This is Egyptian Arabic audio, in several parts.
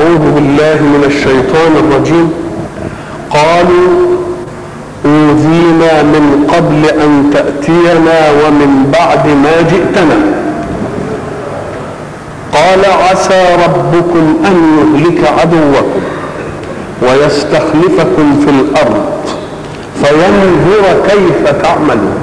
أعوذ بالله من الشيطان الرجيم قالوا أوذينا من قبل أن تأتينا ومن بعد ما جئتنا قال عسى ربكم أن يهلك عدوكم ويستخلفكم في الأرض فينظر كيف تعملون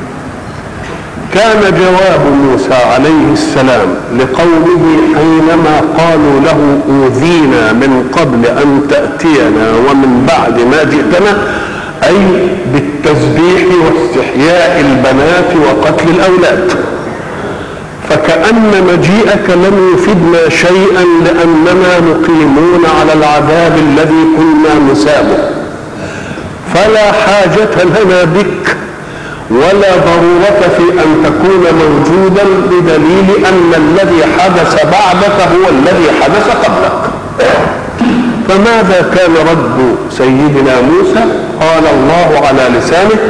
كان جواب موسى عليه السلام لقومه حينما قالوا له اوذينا من قبل ان تاتينا ومن بعد ما جئتنا اي بالتسبيح واستحياء البنات وقتل الاولاد فكأن مجيئك لم يفدنا شيئا لأننا مقيمون على العذاب الذي كنا نسابه فلا حاجة لنا بك ولا ضرورة في أن تكون موجودا بدليل أن الذي حدث بعدك هو الذي حدث قبلك فماذا كان رد سيدنا موسى قال الله على لسانه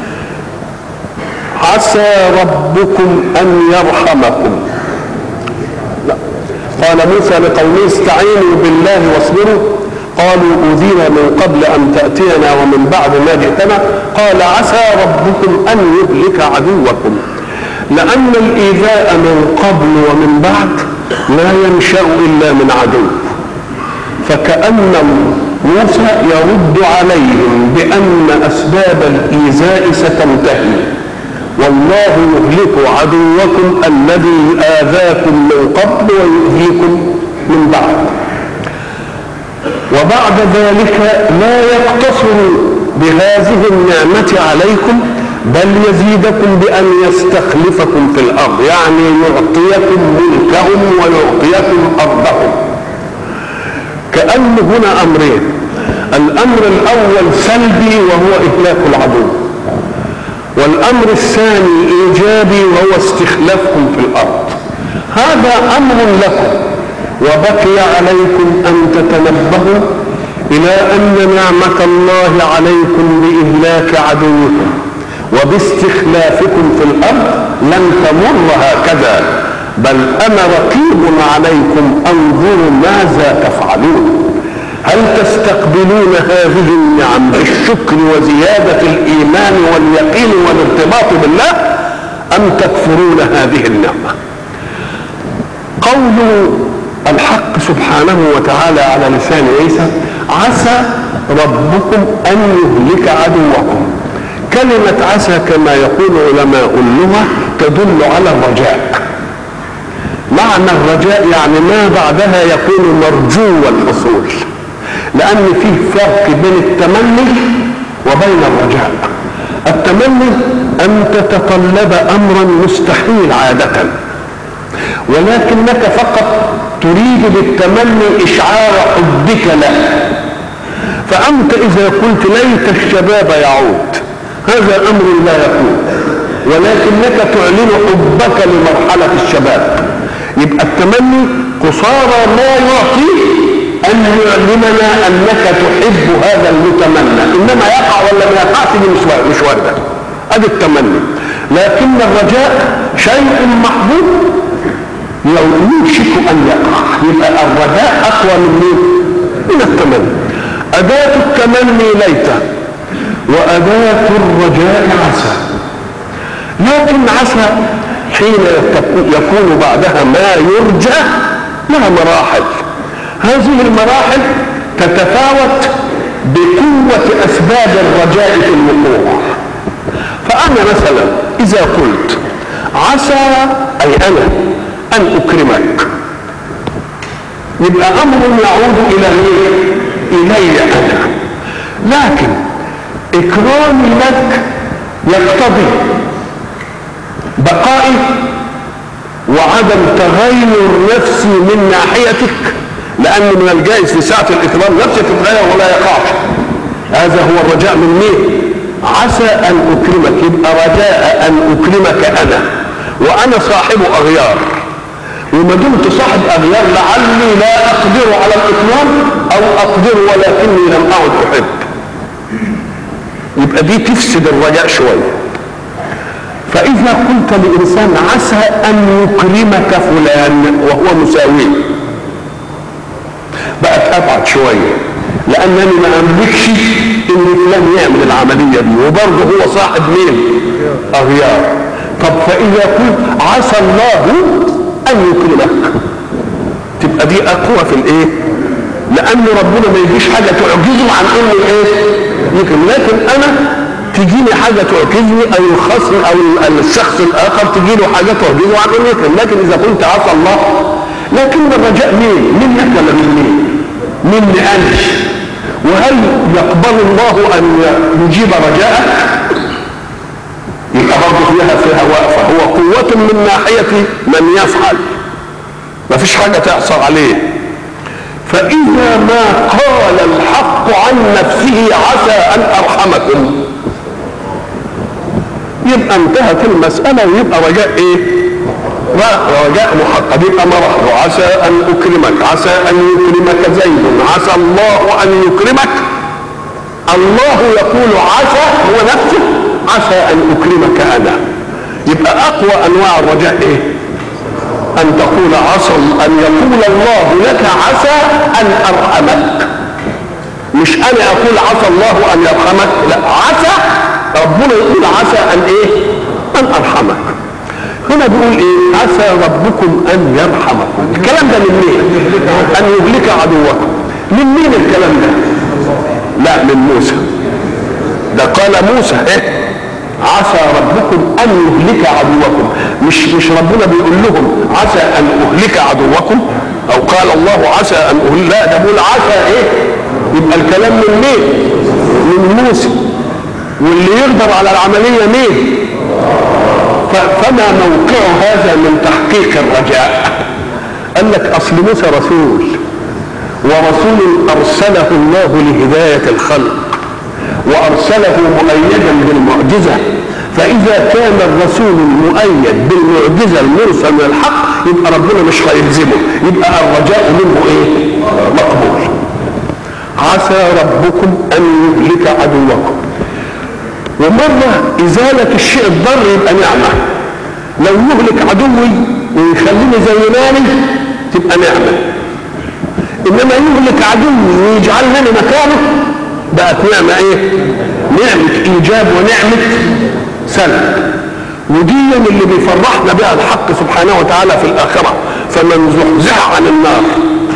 عسى ربكم أن يرحمكم لا. قال موسى لقومه استعينوا بالله واصبروا قالوا أوذينا من قبل أن تأتينا ومن بعد ما جئتنا قال عسى ربكم أن يهلك عدوكم لأن الإيذاء من قبل ومن بعد لا ينشأ إلا من عدو فكأن موسى يرد عليهم بأن أسباب الإيذاء ستنتهي والله يهلك عدوكم الذي آذاكم من قبل ويؤذيكم من بعد وبعد ذلك لا يقتصر بهذه النعمة عليكم بل يزيدكم بأن يستخلفكم في الأرض يعني يعطيكم ملكهم ويعطيكم أرضهم كأن هنا أمرين الأمر الأول سلبي وهو إهلاك العدو والأمر الثاني إيجابي وهو استخلافكم في الأرض هذا أمر لكم وبقي عليكم أن تتنبهوا إلى أن نعمة الله عليكم بإهلاك عدوكم وباستخلافكم في الأرض لن تمر هكذا بل أنا رقيب عليكم أنظر ماذا تفعلون هل تستقبلون هذه النعم بالشكر وزيادة الإيمان واليقين والارتباط بالله أم تكفرون هذه النعمة قول الحق سبحانه وتعالى على لسان عيسى عسى ربكم أن يهلك عدوكم كلمة عسى كما يقول علماء اللغة تدل على الرجاء معنى الرجاء يعني ما بعدها يكون مرجو الحصول لأن فيه فرق بين التمني وبين الرجاء التمني أن تتطلب أمرا مستحيل عادة ولكنك فقط تريد بالتمني إشعار حبك له فأنت إذا قلت ليت الشباب يعود هذا أمر لا يكون ولكنك تعلن حبك لمرحلة الشباب يبقى التمني قصارى ما يعطي أن يعلمنا أنك تحب هذا المتمنى إنما يقع ولا ما يقعش دي مش واردة أدي التمني لكن الرجاء شيء محبوب لو يوشك أن يقع يبقى الرجاء أقوى من مين؟ من التمني أداة التمني ليت وأداة الرجاء عسى لكن عسى حين يكون بعدها ما يرجى لها مراحل هذه المراحل تتفاوت بقوة أسباب الرجاء في الوقوع فأنا مثلا إذا قلت عسى أي أنا أن أكرمك يبقى أمر يعود إلى مين؟ إلي أنا لكن إكرامي لك يقتضي بقائي وعدم تغير نفسي من ناحيتك لأن من الجائز في ساعة الإكرام نفسك تتغير ولا يقعش هذا هو الرجاء من مين؟ عسى أن أكرمك يبقى رجاء أن أكرمك أنا وأنا صاحب أغيار وما دمت صاحب أغيار لعلي لا أقدر على الإكرام أو أقدر ولكني لم أعد أحب يبقى دي تفسد الرجاء شوية فإذا قلت لإنسان عسى أن يكرمك فلان وهو مساويه بقى شويه لانني ما املكش ان فلان يعمل العمليه دي وبرضه هو صاحب مين؟ اغيار طب فاذا قلت عسى الله ان يكرمك تبقى دي اقوى في الايه؟ لان ربنا ما يجيش حاجه تعجزه عن انه ايه؟ يكرم لكن انا تجيني حاجه تعجزني او الخصم او الشخص الاخر تجي له حاجه تعجزه عن انه يكرم لكن اذا قلت عسى الله لكن الرجاء مين؟ منك ولا من مين؟ مني انا وهل يقبل الله ان يجيب رجاءك؟ يبقى برضه فيها فيها وقفه هو قوة من ناحية من يفعل ما فيش حاجة تعصر عليه فإذا ما قال الحق عن نفسه عسى أن أرحمكم يبقى انتهت المسألة ويبقى رجاء إيه؟ رجاء محقق يبقى مرح عسى أن أكرمك عسى أن يكرمك زيد عسى الله أن يكرمك الله يقول عسى هو نفسه عسى أن أكرمك أنا يبقى أقوى أنواع الرجاء إيه؟ أن تقول عسى أن يقول الله لك عسى أن أرحمك مش أنا أقول عسى الله أن يرحمك لا عسى ربنا يقول عسى أن إيه؟ أن أرحمك هنا بيقول ايه عسى ربكم ان يرحمكم الكلام ده من مين ان يهلك عدوكم من مين الكلام ده لا من موسى ده قال موسى ايه عسى ربكم ان يهلك عدوكم مش مش ربنا بيقول لهم عسى ان اهلك عدوكم او قال الله عسى ان اهلك لا ده بيقول عسى ايه يبقى الكلام من مين من موسى واللي يقدر على العمليه مين فما موقع هذا من تحقيق الرجاء قال لك اصل موسى رسول ورسول ارسله الله لهدايه الخلق وارسله مؤيدا بالمعجزه فاذا كان الرسول المؤيد بالمعجزه المرسل من الحق يبقى ربنا مش هيلزمه يبقى الرجاء منه ايه مقبول عسى ربكم ان يهلك عدوكم ومرة إزالة الشيء الضر يبقى نعمة لو يهلك عدوي ويخليني زي مالي تبقى نعمة إنما يهلك عدوي ويجعلني مكانه بقت نعمة إيه؟ نعمة إيجاب ونعمة سلب ودي اللي بيفرحنا بها الحق سبحانه وتعالى في الآخرة فمن زحزح عن النار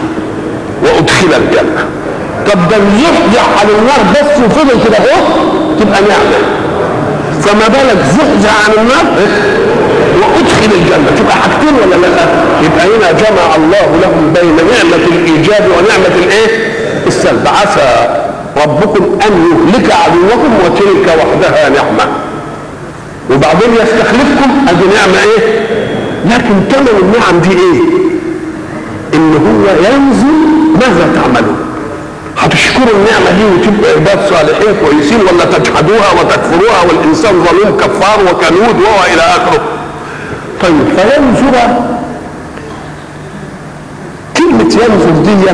وأدخل الجنة طب ده يزحزح عن النار بس وفضل كده اهو تبقى نعمة فما بالك زحزح عن النار وادخل الجنة تبقى حاجتين ولا لا يبقى هنا جمع الله لهم بين نعمة الإيجاب ونعمة الإيه السلب عسى ربكم أن يهلك عدوكم وتلك وحدها نعمة وبعدين يستخلفكم ادي نعمة ايه لكن ثمن النعم دي ايه ان هو ينزل ماذا تعملون هتشكروا النعمة دي وتبقوا عباد صالحين كويسين ولا تجحدوها وتكفروها والإنسان ظلوم كفار وكنود وهو إلى آخره طيب فينظر كلمة ينظر دي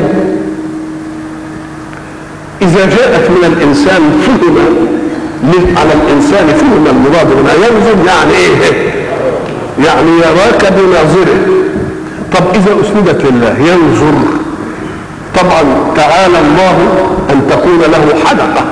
إذا جاءت من الإنسان فهم على الإنسان فهم المراد منها ينظر يعني إيه؟ يعني يراك بناظره طب إذا أسندت لله ينظر طبعا تعالى الله ان تكون له حدقه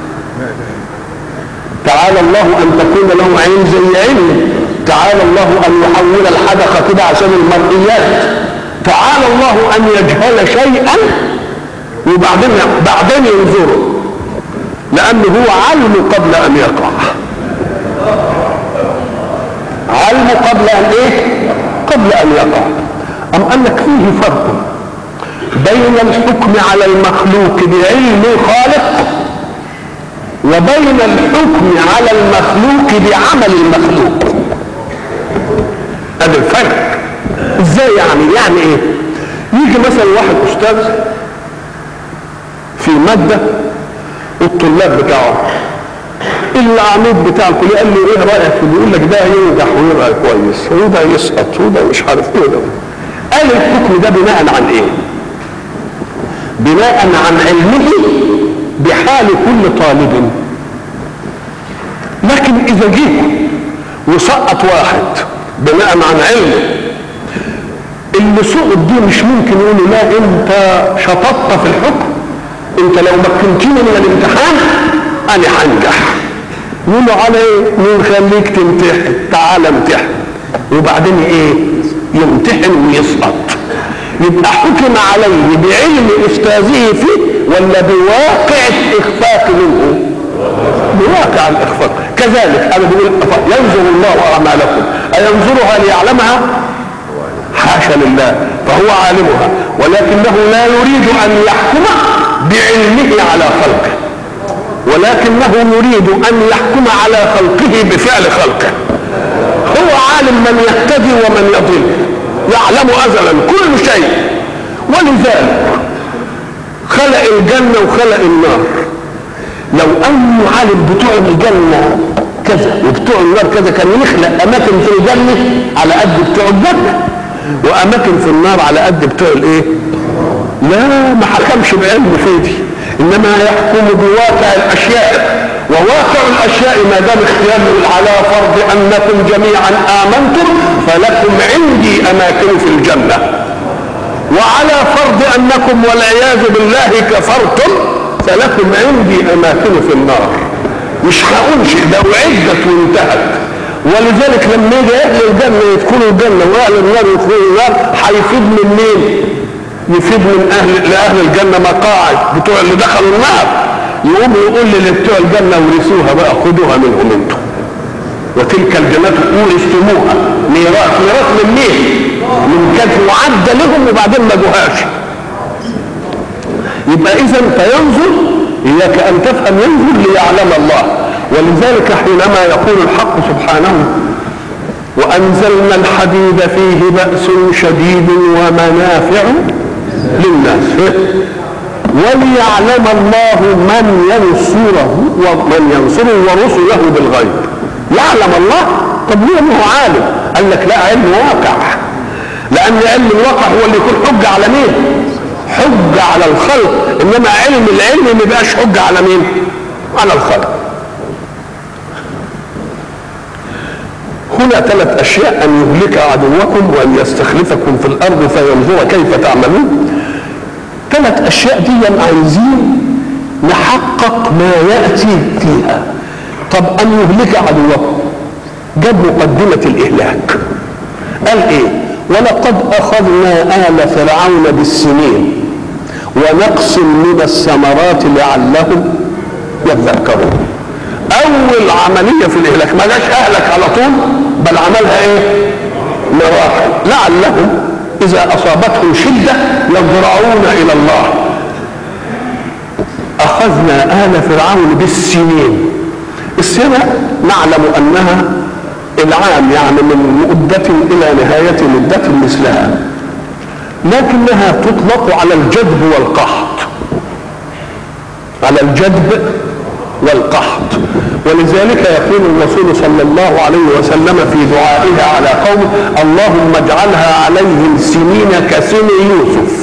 تعالى الله ان تكون له عين زي عين تعالى الله ان يحول الحدقه كده عشان المرئيات تعالى الله ان يجهل شيئا وبعدين بعدين ينظره لانه هو علم قبل ان يقع علم قبل ان ايه قبل ان يقع ام قال لك فيه فرق بين الحكم على المخلوق بعلم الخالق وبين الحكم على المخلوق بعمل المخلوق هذا الفرق ازاي يعني يعني ايه يجي مثلا واحد استاذ في ماده والطلاب بتاعه العميد بتاع الكليه قال له ايه رايك في بيقول لك ده ينجح ويبقى كويس وده يسقط وده مش عارف ايه وده قال الحكم ده بناء عن ايه؟ بناء عن علمه بحال كل طالب لكن اذا جه وسقط واحد بناء عن علمه اللي سقط دي مش ممكن يقول لا انت شططت في الحكم انت لو مكنتني من الامتحان انا هنجح يقولوا على ايه مين خليك تمتحن تعال امتحن وبعدين ايه يمتحن ويسقط يبقى حكم عليه بعلم استاذه فيه ولا بواقع الاخفاق منه بواقع الاخفاق كذلك انا بقول ينظر الله اعمالكم اينظرها ليعلمها حاشا لله فهو عالمها ولكنه لا يريد ان يحكم بعلمه على خلقه ولكنه يريد ان يحكم على خلقه بفعل خلقه هو عالم من يهتدي ومن يضل يعلم ازلا كل شيء ولذلك خلق الجنه وخلق النار لو انه عالم بتوع الجنه كذا وبتوع النار كذا كان يخلق اماكن في الجنه على قد بتوع الجنه واماكن في النار على قد بتوع الايه لا ما حكمش بعلم فيدي انما يحكم بواقع الاشياء وواقع الاشياء ما دام اختيار على فرض انكم جميعا امنتم فلكم عندي اماكن في الجنه وعلى فرض انكم والعياذ بالله كفرتم فلكم عندي اماكن في النار مش هقول شيء ده وعدت وانتهت ولذلك لما يجي اهل الجنه يدخلوا الجنه واهل النار يدخلوا النار هيفيد من مين؟ يفيد من اهل لاهل الجنه مقاعد بتوع اللي دخلوا النار يقوم يقول للي بتوع الجنه ورثوها بقى خدوها منهم انتم وتلك الجنات اورثتموها ميراث ميراث من مين؟ من كانت معده لهم وبعدين ما جوهاش يبقى اذا فينظر اياك ان تفهم ينظر ليعلم الله ولذلك حينما يقول الحق سبحانه وانزلنا الحديد فيه باس شديد ومنافع للناس وليعلم الله من ينصره ومن ينصره ورسله بالغيب يعلم الله طب ليه ما هو عالم قال لك لا علم واقع لان علم الواقع هو اللي يكون حجه على مين حجه على الخلق انما علم العلم ما يبقاش حجه على مين على الخلق هنا ثلاث اشياء ان يهلك عدوكم وان يستخلفكم في الارض فينظر كيف تعملون ثلاث اشياء دي عايزين نحقق ما ياتي فيها طب ان يهلك عدوكم جاب مقدمه الاهلاك قال ايه ولقد اخذنا ال فرعون بالسنين ونقص من الثمرات لعلهم يذكرون اول عمليه في الاهلاك ما جاش اهلك على طول بل عملها ايه مراحل لعلهم اذا اصابتهم شده يضرعون الى الله اخذنا ال فرعون بالسنين السنه نعلم انها العام يعني من مدة إلى نهاية مدة مثلها لكنها تطلق على الجدب والقحط على الجدب والقحط ولذلك يقول الرسول صلى الله عليه وسلم في دعائه على قومه اللهم اجعلها عليهم سنين كسن يوسف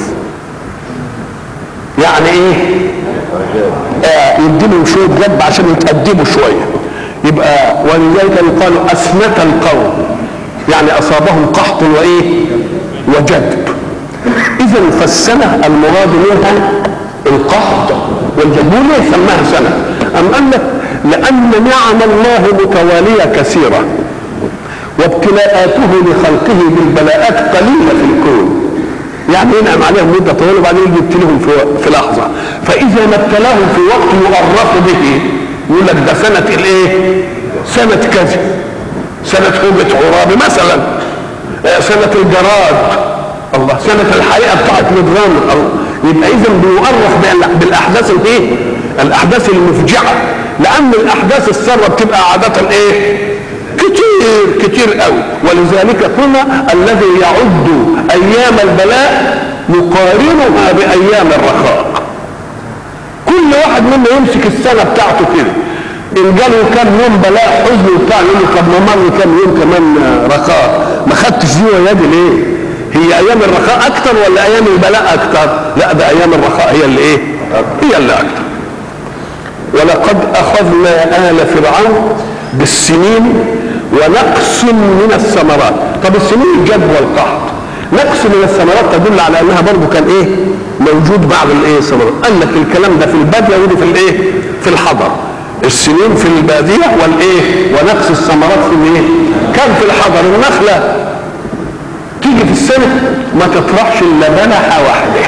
يعني ايه آه يديلهم شويه جد عشان يتأدبوا شويه يبقى ولذلك يقال أسنة القوم يعني أصابهم قحط وإيه وجدب إذا فالسنة المراد منها القحط والجدب ليه سماها سنة أم قال لك لأن نعم الله متوالية كثيرة وابتلاءاته لخلقه بالبلاءات قليلة في الكون يعني ينعم عليهم مدة طويلة وبعدين يجي يبتليهم في, في لحظة فإذا ما ابتلاهم في وقت يؤرف به يقول لك ده سنة الايه؟ سنة كذا سنة هوجة عرابي مثلا سنة الجراد الله سنة الحقيقة بتاعت مدغام يبقى إذا بيؤرخ بالأحداث الإيه؟ الأحداث المفجعة لأن الأحداث السارة بتبقى عادة إيه؟ كتير كتير قوي ولذلك هنا الذي يعد أيام البلاء يقارنها بأيام الرخاء كل واحد منا يمسك السنة بتاعته كده إن جاله كام يوم بلاء حزن وبتاع يقول له طب ما مر كام يوم كمان رخاء ما خدتش دي ويادي ليه؟ هي أيام الرخاء أكتر ولا أيام البلاء أكتر؟ لا ده أيام الرخاء هي اللي إيه؟ هي اللي أكتر ولقد أخذنا آل فرعون بالسنين ونقص من الثمرات طب السنين الجد والقحط نقص من الثمرات تدل على انها برضه كان ايه موجود بعض الايه الثمرات قال لك الكلام ده في الباديه ودي في الايه في الحضر السنين في الباديه والايه ونقص الثمرات في الايه كان في الحضر النخله تيجي في السنه ما تطرحش الا بلحه واحده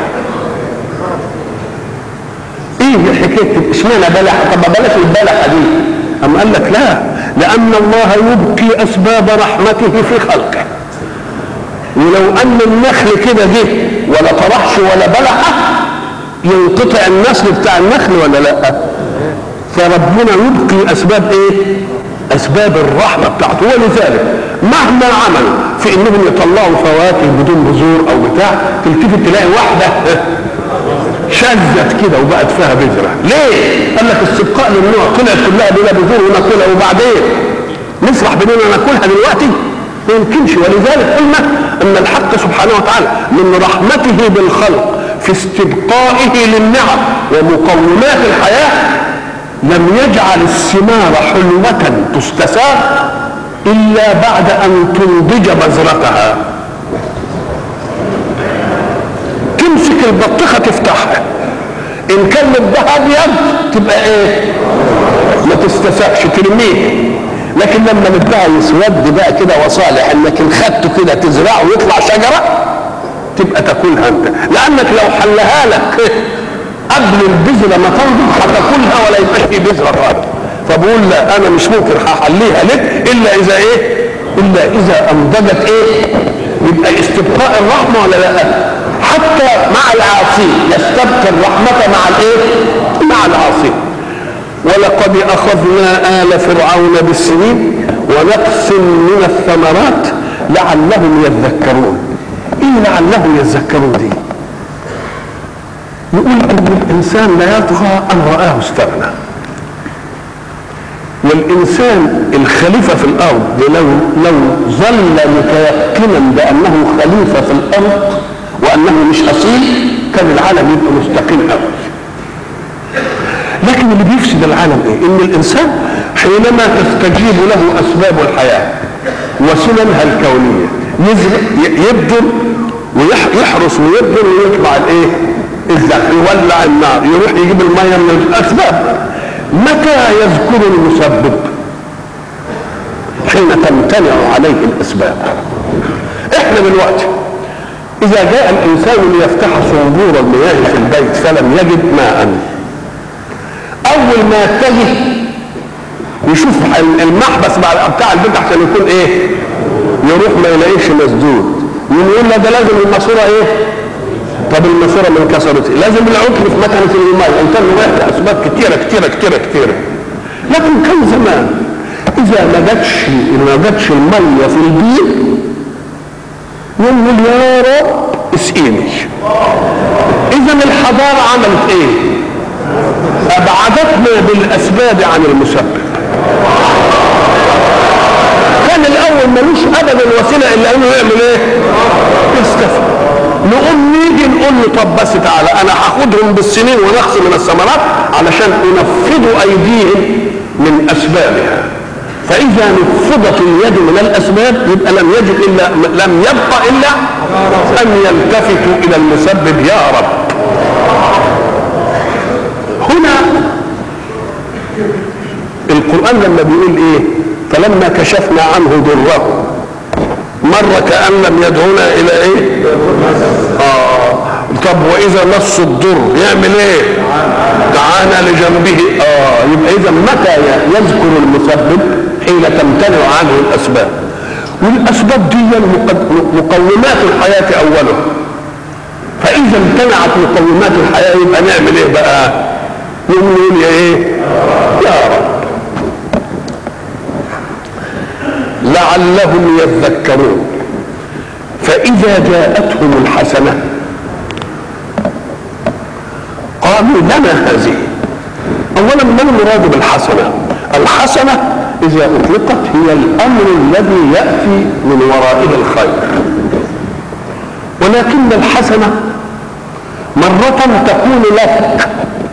ايه حكايه اشمعنى بلحه طب بلاش البلحه دي اما قال لك لا لان الله يبقي اسباب رحمته في خلقه ولو ان النخل كده جه ولا طرحش ولا بلحه ينقطع النسل بتاع النخل ولا لا فربنا يبقي اسباب ايه اسباب الرحمه بتاعته ولذلك مهما عملوا في انهم يطلعوا فواكه بدون بذور او بتاع تلتفت تلاقي واحده شذت كده وبقت فيها بذره ليه قال لك استبقاء للنوع طلعت كلها بلا بذور وناكلها وبعدين نفرح باننا ناكلها دلوقتي ما يمكنش ولذلك قلنا ان الحق سبحانه وتعالى من رحمته بالخلق في استبقائه للنعم ومقومات الحياه لم يجعل الثمار حلوة تستساغ إلا بعد أن تنضج بذرتها تمسك البطيخة تفتحها إن كان لبها أبيض تبقى إيه؟ ما تستساغش ترميه لكن لما لبها يسود بقى كده وصالح انك ان خدته كده تزرعه ويطلع شجره تبقى تاكلها انت لانك لو حلها لك قبل البذرة ما تنضج هتاكلها ولا يبقى في بذرة خالص فبقول لا انا مش ممكن هحليها لك الا اذا ايه الا اذا انضجت ايه يبقى استبقاء الرحمة ولا لا حتى مع العاصي يستبقي الرحمة مع الايه مع العاصي ولقد اخذنا ال فرعون بالسنين ونقص من الثمرات لعلهم يذكرون ايه لعلهم يذكرون دي يقول ان الانسان لا يطغى ان راه استغنى والانسان الخليفه في الارض لو لو ظل متيقنا بانه خليفه في الارض وانه مش اصيل كان العالم يبقى مستقيم قوي لكن اللي بيفسد العالم ايه ان الانسان حينما تستجيب له اسباب الحياه وسننها الكونيه يبذل ويحرس ويبذل ويطلع الايه الزرع يولع النار يروح يجيب الميه من الاسباب متى يذكر المسبب حين تمتنع عليه الاسباب احنا دلوقتي اذا جاء الانسان ليفتح صنبور المياه في البيت فلم يجد ماء اول ما يتجه يشوف المحبس بتاع البيت عشان يكون ايه يروح ما يلاقيش مسدود يقول له ده لازم الماسوره ايه طب الماسوره من كسرت لازم العطر في مكنه الماء ان كان رايح اسباب كثيره كثيره كثيره كثيره لكن كان زمان اذا ما جاتش ما جاتش الميه في البير يقول يا رب اسقيني اذا الحضاره عملت ايه ابعدتنا بالاسباب عن المسبب كان الاول ملوش ابدا وسيله الا انه يعمل ايه يستفيد نقوم نيجي نقول له طب بس تعالى انا هاخدهم بالسنين ونقص من الثمرات علشان انفذوا ايديهم من اسبابها فاذا نفضت اليد من الاسباب يبقى لم يجد الا لم يبقى الا ان يلتفتوا الى المسبب يا رب هنا القران لما بيقول ايه فلما كشفنا عنه ضره مر كأن لم يدعونا إلى إيه؟ آه طب وإذا مس الضر يعمل إيه؟ دعانا لجنبه آه يبقى إذا متى يذكر المسبب حين تمتنع عنه الأسباب والأسباب دي مقومات الحياة أولها فإذا امتنعت مقومات الحياة يبقى نعمل إيه بقى؟ نقول يا إيه؟ يا رب لعلهم يذكرون فإذا جاءتهم الحسنة قالوا لنا هذه أولا ما المراد بالحسنة الحسنة إذا أطلقت هي الأمر الذي يأتي من ورائه الخير ولكن الحسنة مرة تكون لك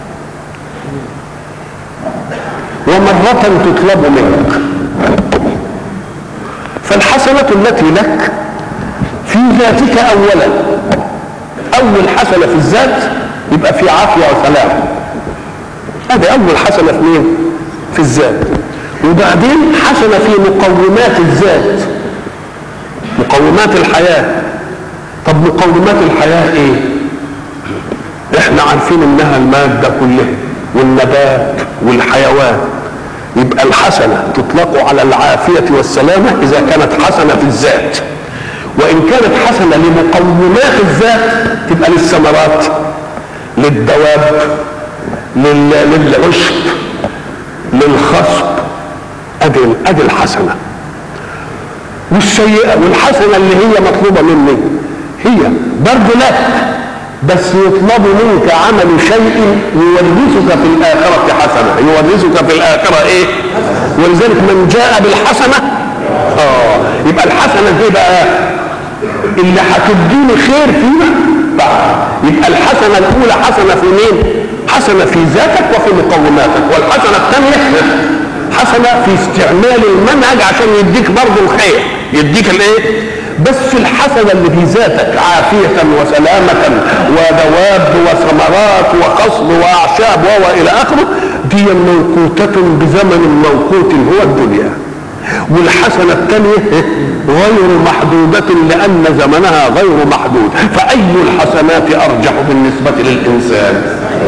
ومرة تطلب منك فالحسنة التي لك في في ذاتك اولا اول حسنه في الذات يبقى في عافيه وسلام هذه اول حسنه في مين في الذات وبعدين حسنه في مقومات الذات مقومات الحياه طب مقومات الحياه ايه احنا عارفين انها الماده كلها والنبات والحيوان يبقى الحسنه تطلق على العافيه والسلامه اذا كانت حسنه في الذات وان كانت حسنه لمقومات الذات تبقى للثمرات للدواب لل- للعشب للخصب ادي ادي الحسنه والسيئه والحسنه اللي هي مطلوبه مني هي برضه لك بس يطلب منك عمل شيء يورثك في الآخرة حسنة يورثك في الآخرة إيه ولذلك من جاء بالحسنة آه يبقى الحسنة دي بقى اللي هتديني خير فيها بعد يبقى الحسنة الأولى حسنة في مين؟ حسنة في ذاتك وفي مقوماتك والحسنة الثانية حسنة في استعمال المنهج عشان يديك برضه الخير يديك الايه؟ بس الحسنة اللي في ذاتك عافية وسلامة ودواب وثمرات وخصب وأعشاب وإلى آخره دي موقوتة بزمن موقوت هو الدنيا والحسنة الثانية غير محدودة لأن زمنها غير محدود فأي الحسنات أرجح بالنسبة للإنسان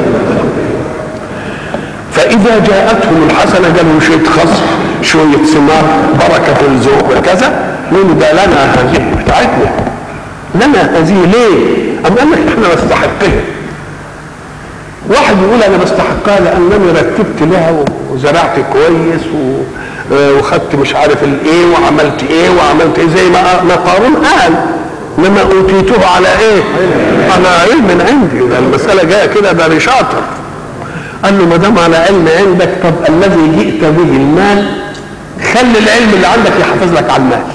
فإذا جاءتهم الحسنة قالوا شوية خصب شوية ثمار بركة في الذوق وكذا نقول ده لنا هذه بتاعتنا لنا هذه ليه؟ أم قال لك احنا نستحقها واحد يقول انا بستحقها لانني رتبت لها وزرعت كويس و... وخدت مش عارف الايه وعملت ايه وعملت ايه زي ما ما قارون قال انما اوتيته على ايه؟ على علم عندي ده المساله جايه كده ده أنا شاطر قال له ما دام على علم عندك طب الذي جئت به المال خلي العلم اللي عندك يحافظ لك على المال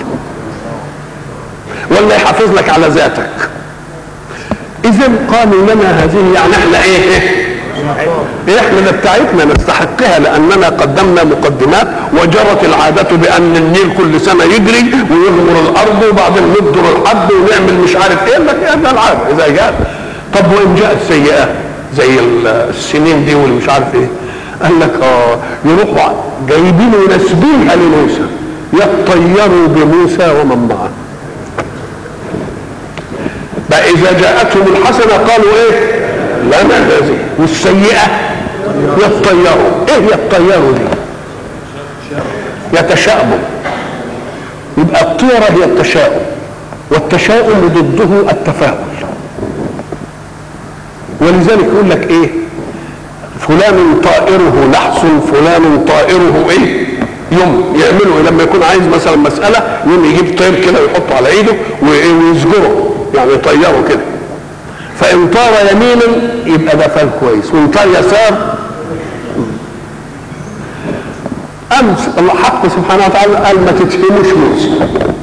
ولا يحافظ لك على ذاتك اذا قالوا لنا هذه يعني احنا ايه إيه احنا ده بتاعتنا نستحقها لاننا قدمنا مقدمات وجرت العاده بان النيل كل سنه يجري ويغمر الارض وبعدين نبدر الحب ونعمل مش عارف ايه لك ايه ده العاده اذا جاءت طب وان جاءت سيئه زي السنين دي واللي مش عارف ايه قال لك اه يروحوا جايبين وناسبينها لموسى يطيروا بموسى ومن معه بقى اذا جاءتهم الحسنه قالوا ايه لنا هذه والسيئه يطيروا ايه يطيروا دي يتشاءموا يبقى الطيره هي التشاؤم والتشاؤم ضده التفاؤل ولذلك يقول لك ايه فلان طائره نحس فلان طائره ايه يوم يعملوا إيه؟ لما يكون عايز مثلا مساله يوم يجيب طير كده ويحطه على ايده وإيه ويسجره يعني يطيره كده فان طار يمينا يبقى ده فال كويس وان طار يسار امس الله حق سبحانه وتعالى قال ما تتهموش موسى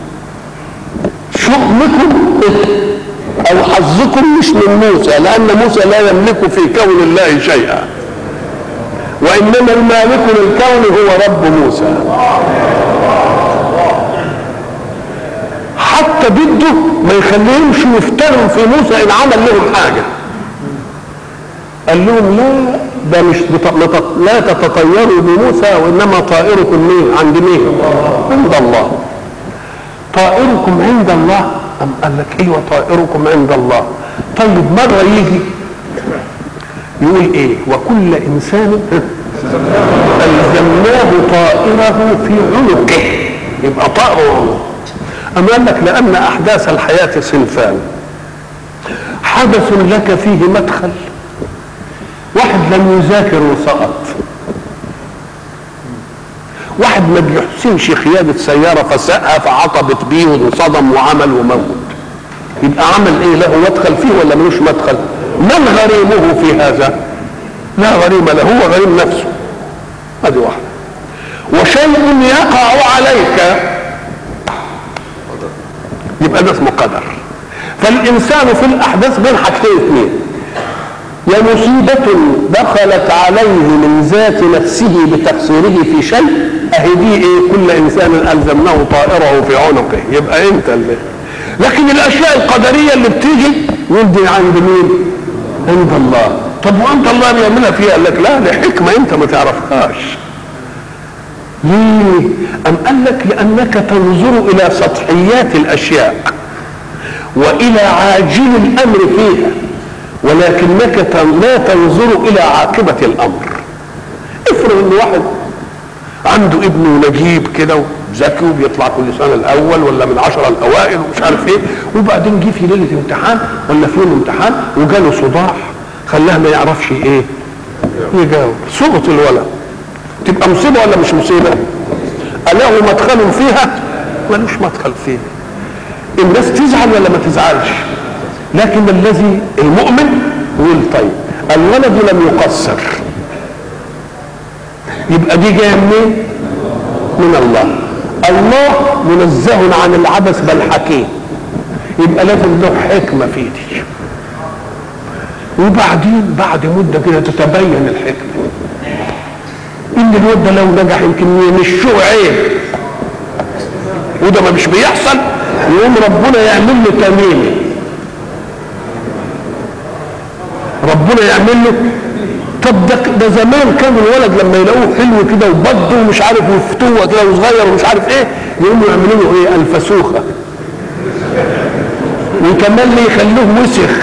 شؤمكم او حظكم مش من موسى لان موسى لا يملك في كون الله شيئا وانما المالك للكون هو رب موسى حتى بده ما يخليهمش يفتروا في موسى ان عمل لهم حاجه قال لهم لا ده مش بط... لا تتطيروا بموسى وانما طائركم مين عند مين عند الله طائركم عند الله أم قال لك ايوه طائركم عند الله طيب مره يجي يقول ايه وكل انسان الزمناه طائره في عنقه يبقى طائره أم قال لك لأن أحداث الحياة صنفان حدث لك فيه مدخل واحد لم يذاكر وسقط واحد ما بيحسنش قيادة سيارة فسقها فعطبت بيه وصدم وعمل وموت يبقى عمل ايه له مدخل فيه ولا ملوش مدخل من غريمه في هذا لا غريم له هو غريم نفسه هذه واحدة وشيء يقع عليك يبقى ده اسمه قدر فالإنسان في الأحداث بين حاجتين اثنين يا مصيبة دخلت عليه من ذات نفسه بتقصيره في شيء أهي دي إيه كل إنسان ألزمناه طائره في عنقه يبقى أنت اللي لكن الاشياء القدريه اللي بتيجي يدي عند مين عند الله طب وانت الله بيعملها فيها قال لك لا لحكمه انت ما تعرفهاش ليه ام قال لك لانك تنظر الى سطحيات الاشياء والى عاجل الامر فيها ولكنك لا تنظر الى عاقبه الامر افرض ان واحد عنده ابنه نجيب كده وذكي وبيطلع كل سنه الاول ولا من العشره الاوائل ومش عارف ايه وبعدين جه في ليله امتحان ولا في يوم امتحان وجاله صداع خلاه ما يعرفش ايه يجاوب سقط الولد تبقى مصيبه ولا مش مصيبه؟ أله مدخل فيها؟ ملوش مدخل فيها الناس تزعل ولا ما تزعلش؟ لكن الذي المؤمن يقول طيب الولد لم يقصر يبقى دي جايه منين؟ من الله الله منزه عن العبث بل حكيم يبقى لازم له حكمه في دي وبعدين بعد مده كده تتبين الحكمه ان الواد ده لو نجح يمكن يمشوه عيب وده ما مش بيحصل يقوم ربنا يعمل له تميمه ربنا يعمل له طب ده ده زمان كان الولد لما يلاقوه حلو كده وبض ومش عارف وفتوه كده وصغير ومش عارف ايه يقوموا يعملوا له ايه الفسوخه وكمان يخلوه وسخ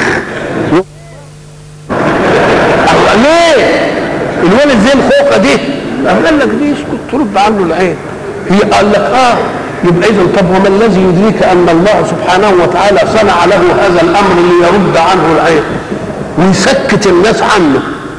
ليه؟ الولد زي الخوخه دي قال لك دي اسكت ترد عنه العين هي قال لك اه يبقى اذا طب وما الذي يدريك ان الله سبحانه وتعالى صنع له هذا الامر ليرد عنه العين ويسكت الناس عنه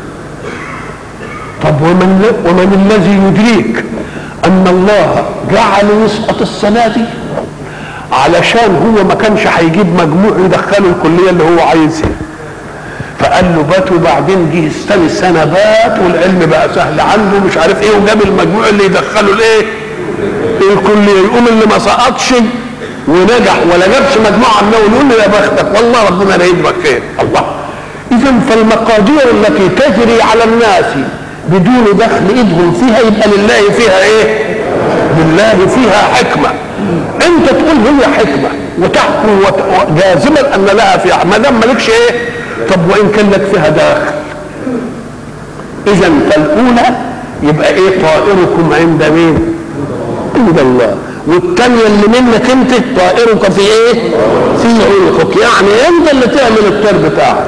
طب ومن ومن الذي يدريك ان الله جعل يسقط السنه دي علشان هو ما كانش هيجيب مجموع يدخله الكليه اللي هو عايزها فقال له بات وبعدين جه استنى السنه بات والعلم بقى سهل عنده مش عارف ايه وجاب المجموع اللي يدخله الايه؟ الكليه يقوم اللي ما سقطش ونجح ولا جابش مجموع عمال يقول له يا بختك والله ربنا لا يجبك خير الله اذا فالمقادير التي تجري على الناس بدون دخل ايدهم فيها يبقى لله فيها ايه؟ لله فيها حكمه انت تقول هي حكمه وتحكم جازما ان لها فيها ما دام مالكش ايه؟ طب وان كان لك فيها داخل اذا فالاولى يبقى ايه طائركم عند مين عند الله والثانية اللي منك انت طائرك في ايه في عنقك يعني انت اللي تعمل الطير بتاعك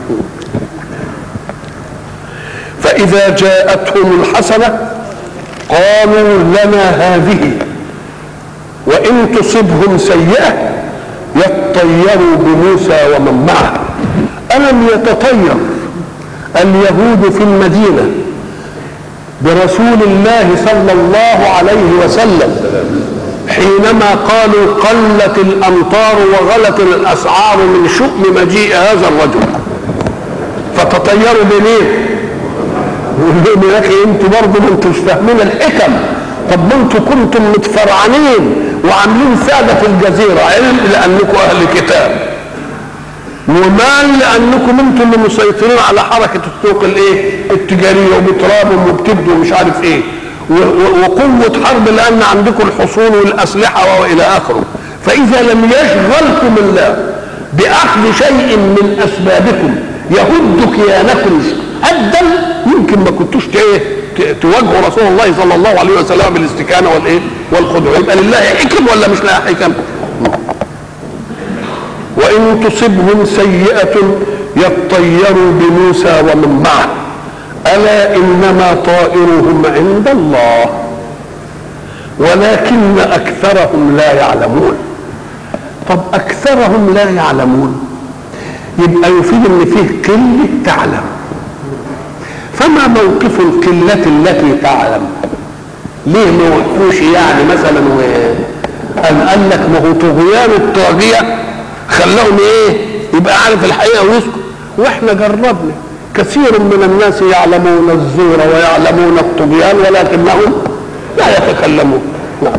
فاذا جاءتهم الحسنة قالوا لنا هذه وان تصبهم سيئة يطيروا بموسى ومن معه ألم يتطير اليهود في المدينة برسول الله صلى الله عليه وسلم حينما قالوا قلت الأمطار وغلت الأسعار من شؤم مجيء هذا الرجل فتطيروا بمين؟ يقول لهم يا اخي انتوا برضه ما انتوش فاهمين الحكم طب ما انتوا كنتم متفرعنين وعاملين ساده في الجزيره علم لانكم اهل كتاب ومال لانكم انتم اللي مسيطرين على حركه السوق الايه التجاريه وبتراب وبتبدوا ومش عارف ايه وقوه حرب لان عندكم الحصون والاسلحه والى اخره فاذا لم يشغلكم الله باخذ شيء من اسبابكم يهد كيانكم هدا يمكن ما كنتوش ايه تواجهوا رسول الله صلى الله عليه وسلم بالاستكانه والايه والخضوع يبقى لله حكم ولا مش لها حكم وإن تصبهم سيئة يطيروا بموسى ومن معه ألا إنما طائرهم عند الله ولكن أكثرهم لا يعلمون طب أكثرهم لا يعلمون يبقى يفيد إن فيه قلة تعلم فما موقف القلة التي تعلم ليه ما وقفوش يعني مثلا و قال قال لك ما هو طغيان الطاغية خلاهم ايه يبقى عارف الحقيقه ويسكت واحنا جربنا كثير من الناس يعلمون الزور ويعلمون الطغيان ولكنهم لا يتكلمون نعم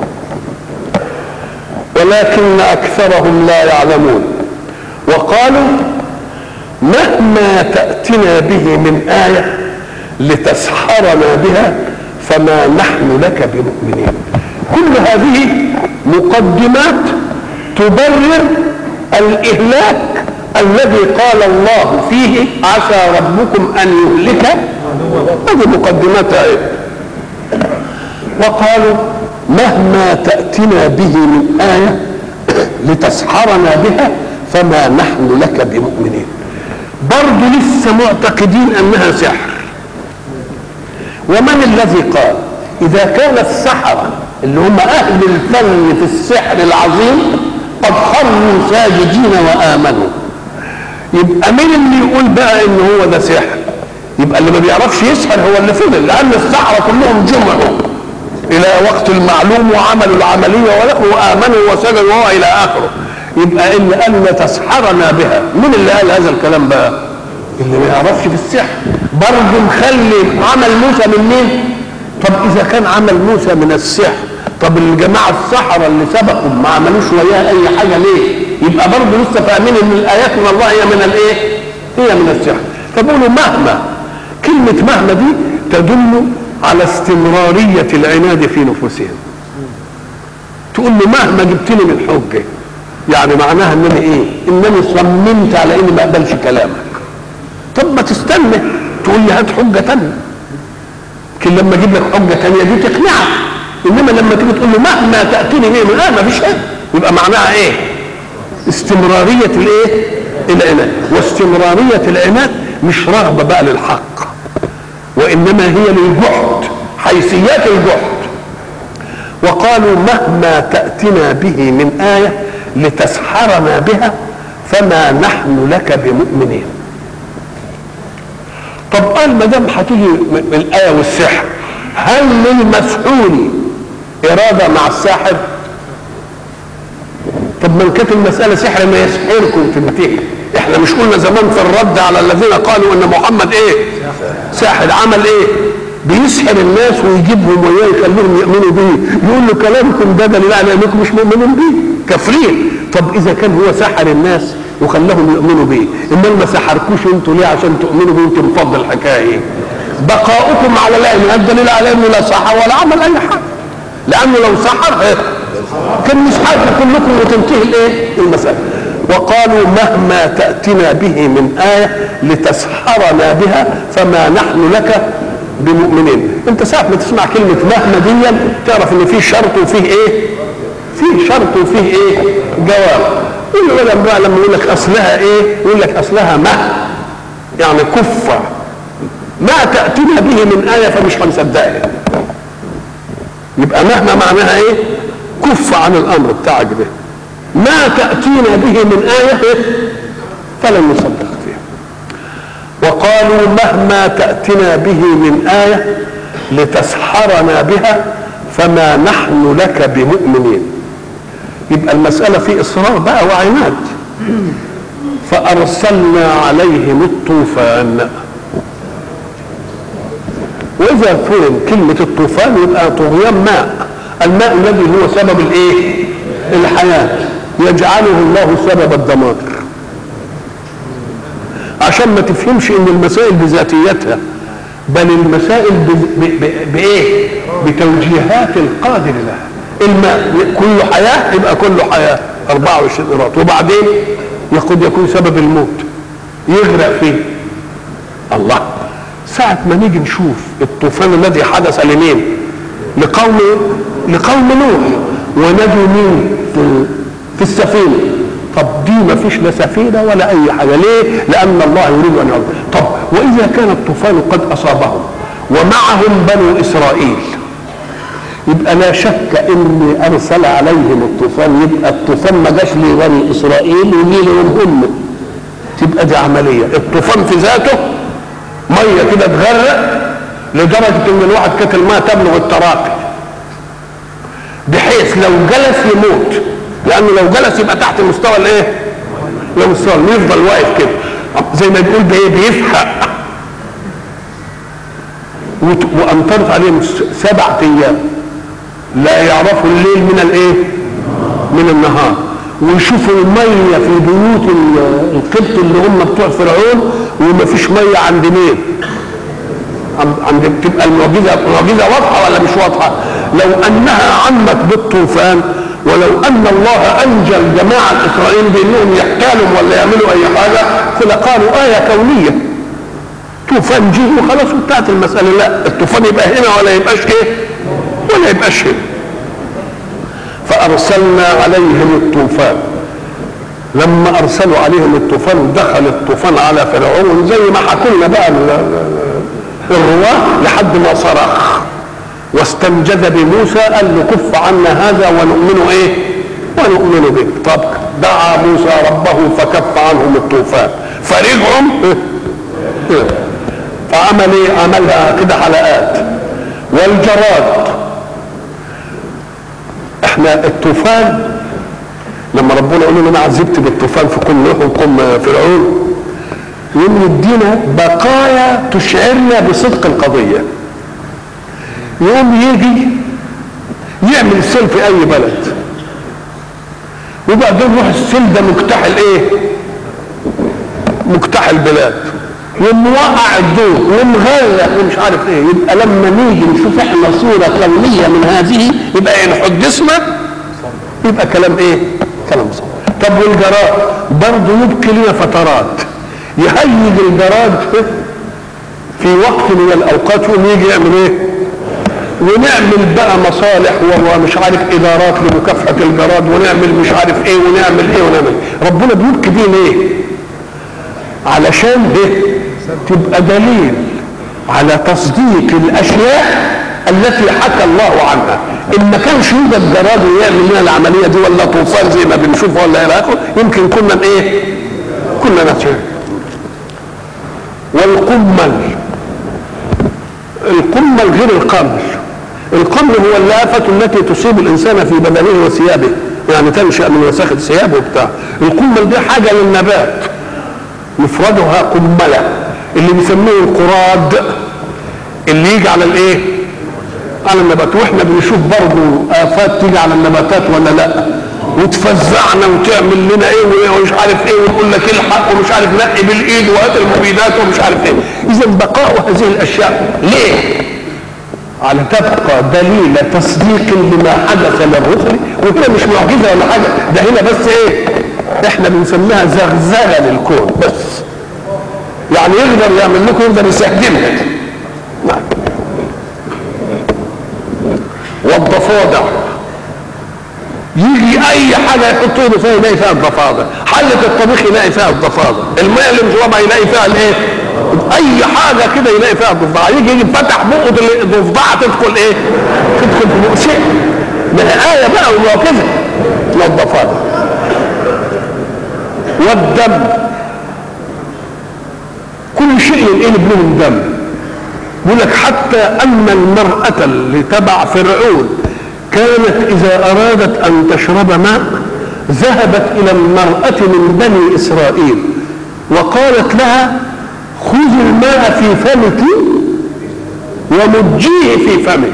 ولكن اكثرهم لا يعلمون وقالوا مهما تاتنا به من ايه لتسحرنا بها فما نحن لك بمؤمنين كل هذه مقدمات تبرر الإهلاك الذي قال الله فيه عسى ربكم أن يهلك هذه مقدمتها إيه؟ وقالوا مهما تأتنا به من آية لتسحرنا بها فما نحن لك بمؤمنين برضه لسه معتقدين أنها سحر ومن الذي قال إذا كان السحرة اللي هم أهل الفن في السحر العظيم قد خروا ساجدين وآمنوا يبقى مين اللي يقول بقى إن هو ده سحر يبقى اللي ما بيعرفش يسحر هو اللي فضل لأن السحرة كلهم جمعوا إلى وقت المعلوم وعملوا العملية ولقوا وآمنوا وسجدوا وهو إلى آخره يبقى اللي قال لتسحرنا بها مين اللي قال هذا الكلام بقى اللي ما يعرفش في السحر برضه مخلي عمل موسى من مين طب اذا كان عمل موسى من السحر طب الجماعه السحره اللي سبقوا ما عملوش وياها اي حاجه ليه يبقى برضه لسه فاهمين ان الايات من الله هي من الايه هي من السحر فبقولوا مهما كلمه مهما دي تدل على استمراريه العناد في نفوسهم تقول له مهما جبتني من حجه يعني معناها انني ايه انني صممت على اني ما اقبلش كلامك طب ما تستنى تقول لي هات حجه ثانيه لكن لما اجيب لك حجه ثانيه دي تقنعك انما لما تيجي تقول له مهما تاتيني ايه من اه ما فيش حاجه يبقى معناها ايه استمراريه الايه العناد واستمراريه العناد مش رغبه بقى للحق وانما هي للجهد حيثيات الجهد وقالوا مهما تاتنا به من ايه لتسحرنا بها فما نحن لك بمؤمنين طب قال ما دام هتيجي من الايه والسحر هل للمسحور اراده مع الساحر طب من كانت المساله سحر ما يسحركم تنتهي احنا مش قلنا زمان في الرد على الذين قالوا ان محمد ايه ساحر عمل ايه بيسحر الناس ويجيبهم وياه يخليهم يؤمنوا به يقول له كلامكم ده دليل على انكم مش مؤمنين به كافرين طب اذا كان هو سحر الناس وخلاهم يؤمنوا به امال ما سحركوش انتوا ليه عشان تؤمنوا به انتوا مفضل الحكايه ايه بقاؤكم على العلم الدليل على انه لا سحر ولا عمل اي حاجه لانه لو سحر إيه؟ كان مش حاجه كلكم وتنتهي الايه المساله وقالوا مهما تاتنا به من ايه لتسحرنا بها فما نحن لك بمؤمنين انت ساعه ما تسمع كلمه مهما دي تعرف ان في شرط وفيه ايه فيه شرط وفيه ايه جواب يقول بقى لما يقول لك اصلها ايه يقول لك اصلها ما يعني كفة ما تأتينا به من آية فمش هنصدقها يبقى مهما معناها ايه كف عن الامر بتاعك ده ما تأتينا به من آية فلن نصدق فيها وقالوا مهما تأتنا به من آية لتسحرنا بها فما نحن لك بمؤمنين يبقى المسألة في إصرار بقى وعناد فأرسلنا عليهم الطوفان وإذا فهم كلمة الطوفان يبقى طغيان ماء الماء الذي هو سبب الإيه؟ الحياة يجعله الله سبب الدمار عشان ما تفهمش ان المسائل بذاتيتها بل المسائل ب- ب- ب- بايه بتوجيهات القادر لها الماء كله حياه يبقى كله حياه 24 قيراط وبعدين يقد يكون سبب الموت يغرق فيه الله ساعة ما نيجي نشوف الطوفان الذي حدث لمين؟ لقوم لقوم نوح ونجوا مين في, في السفينة طب دي ما فيش لا سفينة ولا أي حاجة ليه؟ لأن الله يريد أن يعود طب وإذا كان الطوفان قد أصابهم ومعهم بنو إسرائيل يبقى لا شك ان ارسل عليهم الطوفان يبقى الطوفان ما جاش لبني اسرائيل وجي لهم هم تبقى دي عمليه الطوفان في ذاته ميه كده تغرق لدرجه ان الواحد كانت الماء تبلغ التراقي بحيث لو جلس يموت لانه لو جلس يبقى تحت مستوى الايه؟ مستوى يفضل واقف كده زي ما بيقول بايه بيفحق وت- وامطرت عليهم س- سبع ايام لا يعرفوا الليل من الايه؟ من النهار ويشوفوا الميه في بيوت ال- القبط اللي هم بتوع فرعون وما فيش ميه عند مين؟ عند عند بتبقى المعجزه معجزه واضحه ولا مش واضحه؟ لو انها عمت بالطوفان ولو ان الله انجى الجماعه الاسرائيليين بانهم يحتالوا ولا يعملوا اي حاجه فلقالوا ايه كونيه طوفان جه وخلاص انتهت المساله لا الطوفان يبقى هنا ولا يبقاش ايه ولا يبقاش هنا فارسلنا عليهم الطوفان لما ارسلوا عليهم الطوفان دخل الطوفان على فرعون زي ما حكوا لنا بقى الرواه لحد ما صرخ واستنجد بموسى قال له كف عنا هذا ونؤمن ايه ونؤمن بك طب دعا موسى ربه فكف عنهم الطوفان فرجعهم فعمل ايه عملها كده حلقات والجراد احنا الطوفان لما ربنا يقول لنا انا عذبت بالطوفان في كل قوم فرعون يوم يدينا بقايا تشعرنا بصدق القضيه يوم يجي يعمل سيل في اي بلد وبعدين يروح السيل ده مجتاح الايه مجتاح البلاد يوم موقع الدور ومغرق ومش عارف ايه يبقى لما نيجي نشوف احنا صوره كونيه من هذه يبقى ان حدثنا يبقى كلام ايه كلام صح طب والجراد برضه يبكي لنا فترات يهيج الجراد في وقت من الاوقات يقوم يجي يعمل ايه ونعمل بقى مصالح ومش عارف ادارات لمكافحه الجراد ونعمل مش عارف ايه ونعمل ايه ونعمل ربنا بيبكي دي ليه علشان ده تبقى دليل على تصديق الاشياء التي حكى الله عنها ان ما كانش يوجد جراد يعمل لنا العمليه دي ولا طوفان زي ما بنشوف ولا الى اخره يمكن كنا ايه كنا نتشاهد والقمل القمل غير القمل القمل هو اللافة التي تصيب الإنسان في بدنه وثيابه يعني تنشأ من وساخة ثيابه وبتاع القمل دي حاجة للنبات مفردها قملة اللي بيسموه القراد اللي يجي على الايه على النبات واحنا بنشوف برضه افات تيجي على النباتات ولا لا وتفزعنا وتعمل لنا ايه ومش عارف ايه وتقول لك الحق ومش عارف نقي بالايد وهات المبيدات ومش عارف ايه اذا بقاء هذه الاشياء ليه على تبقى دليل تصديق لما حدث للرسل وهنا مش معجزه ولا حاجه ده هنا بس ايه احنا بنسميها زغزغه للكون بس يعني يقدر يعمل لكم يقدر يستخدمها نعم والضفادع يجي اي حاجه يحطوا له فيها يلاقي فيها الضفادع حله الطبيخ يلاقي فيها الضفادع الماء اللي مشربها يلاقي فيها الايه اي حاجه كده يلاقي فيها الضفدعه يجي يجي فتح بقه الضفدعه تدخل ايه تدخل في بقه شيء ما هي ايه بقى ومعجزه والضفادع والدم كل شيء ينقلب لهم دم يقول لك حتى ان المراه اللي تبع فرعون كانت اذا ارادت ان تشرب ماء ذهبت الى المراه من بني اسرائيل وقالت لها خذي الماء في فمك ومجيه في فمك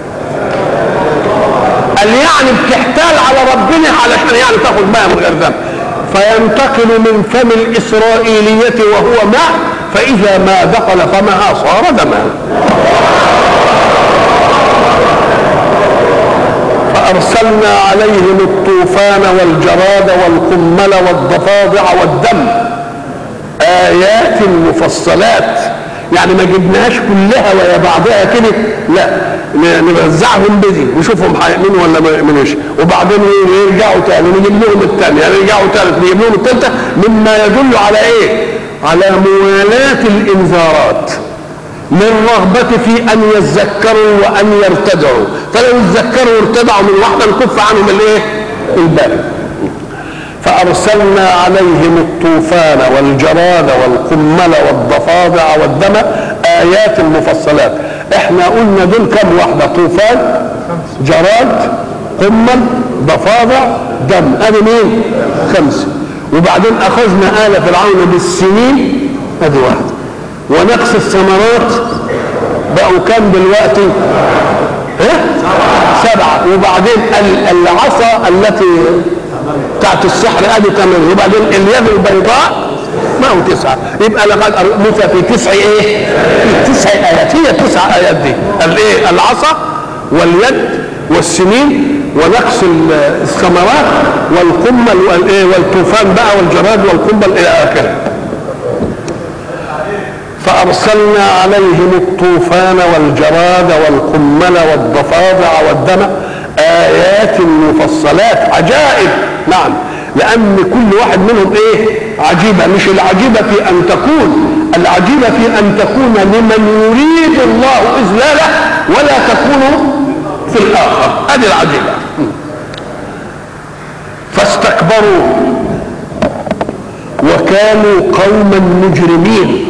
قال يعني بتحتال على ربنا علشان يعني تاخذ ماء من غير ذنب فينتقل من فم الإسرائيلية وهو ماء فإذا ما دخل فمها صار دما فأرسلنا عليهم الطوفان والجراد والقمل والضفادع والدم آيات مفصلات يعني ما جبناهاش كلها ويا بعضها كده لا نوزعهم بدي نشوفهم هيؤمنوا ولا ما يؤمنوش وبعدين يرجعوا تاني نجيب لهم الثانيه يرجعوا ثالث نجيب لهم الثالثه مما يدل على ايه؟ على موالاه الانذارات للرغبة في أن يذكروا وأن يرتدعوا فلو يذكروا وارتدعوا من واحدة نكف عنهم الايه؟ الباقي فأرسلنا عليهم الطوفان والجراد والقمل والضفادع والدم آيات مفصلات احنا قلنا دول كم واحدة طوفان جراد قمل ضفادع دم ادي مين خمسة وبعدين اخذنا آل فرعون بالسنين ادي واحدة ونقص الثمرات بقوا كم دلوقتي ها سبعة وبعدين العصا التي بتاعت السحر ادي ثمانية وبعدين اليد البيضاء ما هو تسعة يبقى لقد موسى في تسع ايه؟ في تسع ايات هي تسع ايات دي الايه؟ العصا واليد والسنين ونقص الثمرات والقمل والايه والطوفان بقى والجراد والقنبل الى اخره فارسلنا عليهم الطوفان والجراد والقمل والضفادع والدم ايات مفصلات عجائب نعم لان كل واحد منهم ايه عجيبه مش العجيبه في ان تكون العجيبه في ان تكون لمن يريد الله اذلاله ولا تكون في الاخر هذه العجيبه فاستكبروا وكانوا قوما مجرمين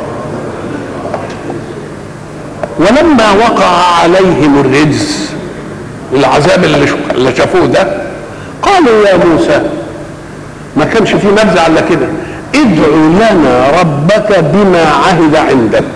ولما وقع عليهم الرجز العذاب اللي اللي شافوه ده قالوا يا موسى ما كانش في مفزع الا كده ادع لنا ربك بما عهد عندك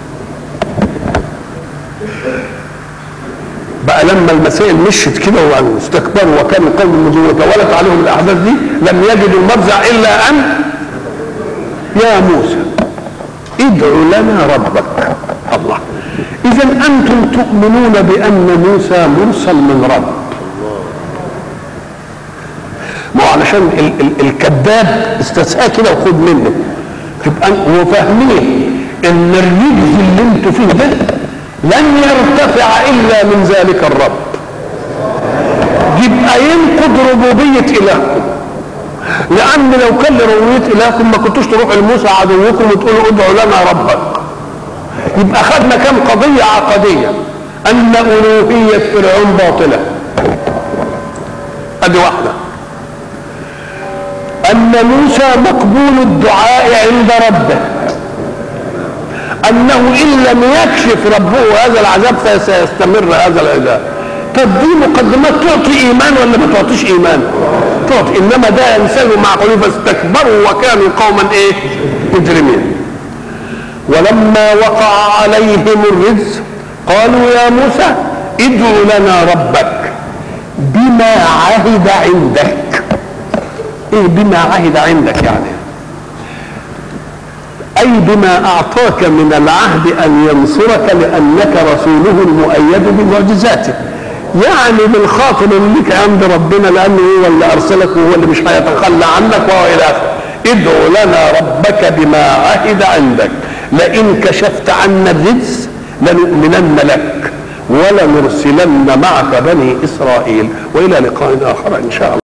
بقى لما المسائل مشت كده واستكبروا وكانوا قوم مجرمين وتولت عليهم الاحداث دي لم يجدوا المفزع الا ان يا موسى ادع لنا ربك الله اذا انتم تؤمنون بان موسى مرسل من رب ما هو علشان ال- ال- الكذاب استساء كده وخد منه تبقى وفاهمين ان الرجز اللي انتوا فيه ده لن يرتفع الا من ذلك الرب يبقى ينقض ربوبيه الهكم لان لو كان لربوبيه الهكم ما كنتوش تروحوا لموسى عدوكم وتقولوا ادعوا لنا ربك يبقى خدنا كم قضيه عقديه ان الوهيه فرعون باطله ادي واحده ان موسى مقبول الدعاء عند ربه انه ان لم يكشف ربه هذا العذاب فسيستمر هذا العذاب طب دي مقدمات تعطي ايمان ولا ما تعطيش ايمان تعطي انما ده انسان معقول فاستكبروا وكانوا قوما ايه مجرمين ولما وقع عليهم الرجز قالوا يا موسى ادع لنا ربك بما عهد عندك ايه بما عهد عندك يعني اي بما اعطاك من العهد ان ينصرك لانك رسوله المؤيد بمعجزاته يعني بالخاطر اللي لك عند ربنا لانه هو اللي ارسلك وهو اللي مش هيتخلى عنك وهو الى اخره ادع لنا ربك بما عهد عندك لئن كشفت عنا الرجس لنؤمنن لك ولنرسلن معك بني اسرائيل والى لقاء اخر ان شاء الله